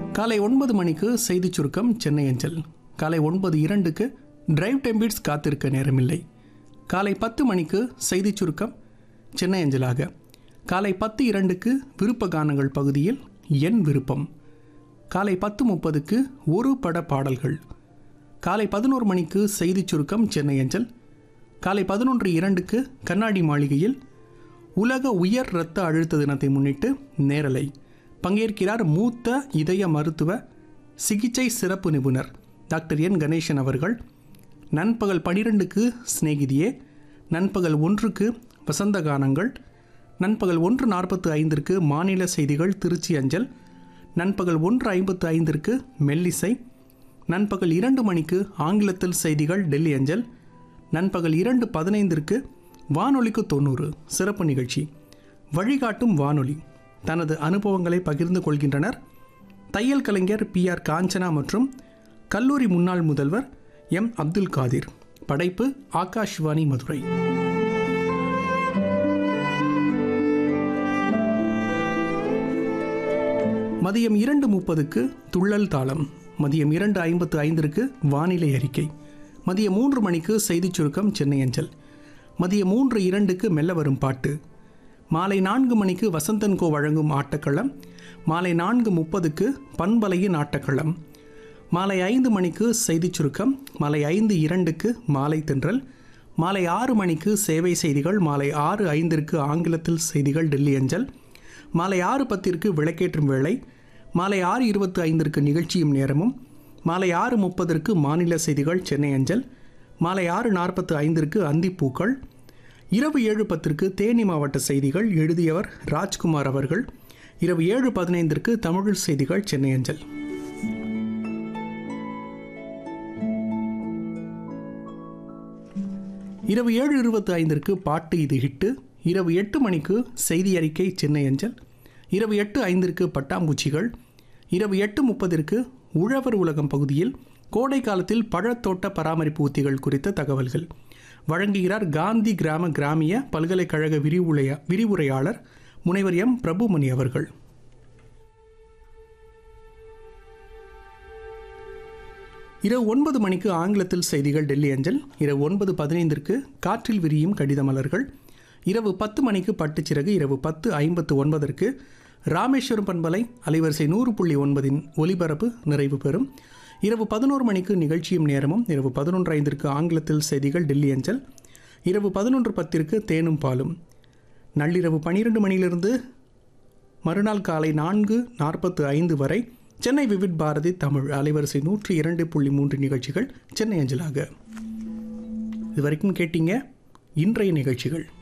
காலை ஒன்பது மணிக்கு செய்திச் சுருக்கம் சென்னை அஞ்சல் காலை ஒன்பது இரண்டுக்கு டிரைவ் டெம்பிட்ஸ் காத்திருக்க நேரமில்லை காலை பத்து மணிக்கு செய்திச் சுருக்கம் சென்னை அஞ்சலாக காலை பத்து இரண்டுக்கு விருப்ப கானங்கள் பகுதியில் என் விருப்பம் காலை பத்து முப்பதுக்கு ஒரு பட பாடல்கள் காலை பதினோரு மணிக்கு செய்திச் சுருக்கம் சென்னை அஞ்சல் காலை பதினொன்று இரண்டுக்கு கண்ணாடி மாளிகையில் உலக உயர் இரத்த அழுத்த தினத்தை முன்னிட்டு நேரலை பங்கேற்கிறார் மூத்த இதய மருத்துவ சிகிச்சை சிறப்பு நிபுணர் டாக்டர் என் கணேசன் அவர்கள் நண்பகல் பனிரெண்டுக்கு சிநேகிதியே நண்பகல் ஒன்றுக்கு வசந்த கானங்கள் நண்பகல் ஒன்று நாற்பத்து ஐந்திற்கு மாநில செய்திகள் திருச்சி அஞ்சல் நண்பகல் ஒன்று ஐம்பத்து ஐந்திற்கு மெல்லிசை நண்பகல் இரண்டு மணிக்கு ஆங்கிலத்தில் செய்திகள் டெல்லி அஞ்சல் நண்பகல் இரண்டு பதினைந்திற்கு வானொலிக்கு தொண்ணூறு சிறப்பு நிகழ்ச்சி வழிகாட்டும் வானொலி தனது அனுபவங்களை பகிர்ந்து கொள்கின்றனர் தையல் கலைஞர் பி ஆர் காஞ்சனா மற்றும் கல்லூரி முன்னாள் முதல்வர் எம் அப்துல் காதிர் படைப்பு ஆகாஷ்வாணி மதுரை மதியம் இரண்டு முப்பதுக்கு துள்ளல் தாளம் மதியம் இரண்டு ஐம்பத்து ஐந்திற்கு வானிலை அறிக்கை மதியம் மூன்று மணிக்கு செய்திச் சுருக்கம் சென்னை அஞ்சல் மதியம் மூன்று இரண்டுக்கு மெல்ல வரும் பாட்டு மாலை நான்கு மணிக்கு வசந்தன்கோ வழங்கும் ஆட்டக்களம் மாலை நான்கு முப்பதுக்கு பண்பலையின் ஆட்டக்களம் மாலை ஐந்து மணிக்கு செய்திச் சுருக்கம் மாலை ஐந்து இரண்டுக்கு மாலை தென்றல் மாலை ஆறு மணிக்கு சேவை செய்திகள் மாலை ஆறு ஐந்திற்கு ஆங்கிலத்தில் செய்திகள் டெல்லி அஞ்சல் மாலை ஆறு பத்திற்கு விளக்கேற்றும் வேளை மாலை ஆறு இருபத்து ஐந்திற்கு நிகழ்ச்சியும் நேரமும் மாலை ஆறு முப்பதற்கு மாநில செய்திகள் சென்னை அஞ்சல் மாலை ஆறு நாற்பத்து ஐந்திற்கு அந்திப்பூக்கள் இரவு ஏழு பத்திற்கு தேனி மாவட்ட செய்திகள் எழுதியவர் ராஜ்குமார் அவர்கள் இரவு ஏழு பதினைந்திற்கு தமிழ் செய்திகள் சென்னை அஞ்சல் இரவு ஏழு இருபத்தி ஐந்திற்கு பாட்டு இது ஹிட்டு இரவு எட்டு மணிக்கு செய்தி அறிக்கை சென்னை அஞ்சல் இரவு எட்டு ஐந்திற்கு பட்டாம்பூச்சிகள் இரவு எட்டு முப்பதிற்கு உழவர் உலகம் பகுதியில் கோடை காலத்தில் பழத்தோட்ட பராமரிப்பு உத்திகள் குறித்த தகவல்கள் வழங்குகிறார் காந்தி கிராம கிராமிய பல்கலைக்கழக விரிவுரையா விரிவுரையாளர் முனைவர் எம் பிரபுமணி அவர்கள் இரவு ஒன்பது மணிக்கு ஆங்கிலத்தில் செய்திகள் டெல்லி அஞ்சல் இரவு ஒன்பது பதினைந்திற்கு காற்றில் விரியும் கடித மலர்கள் இரவு பத்து மணிக்கு பட்டுச்சிறகு இரவு பத்து ஐம்பத்து ஒன்பதற்கு ராமேஸ்வரம் பண்பலை அலைவரிசை நூறு புள்ளி ஒன்பதின் ஒலிபரப்பு நிறைவு பெறும் இரவு பதினோரு மணிக்கு நிகழ்ச்சியும் நேரமும் இரவு பதினொன்று ஐந்திற்கு ஆங்கிலத்தில் செய்திகள் டெல்லி அஞ்சல் இரவு பதினொன்று பத்திற்கு தேனும் பாலும் நள்ளிரவு பனிரெண்டு மணியிலிருந்து மறுநாள் காலை நான்கு நாற்பத்து ஐந்து வரை சென்னை விவிட் பாரதி தமிழ் அலைவரிசை நூற்றி இரண்டு புள்ளி மூன்று நிகழ்ச்சிகள் சென்னை அஞ்சலாக இதுவரைக்கும் கேட்டீங்க இன்றைய நிகழ்ச்சிகள்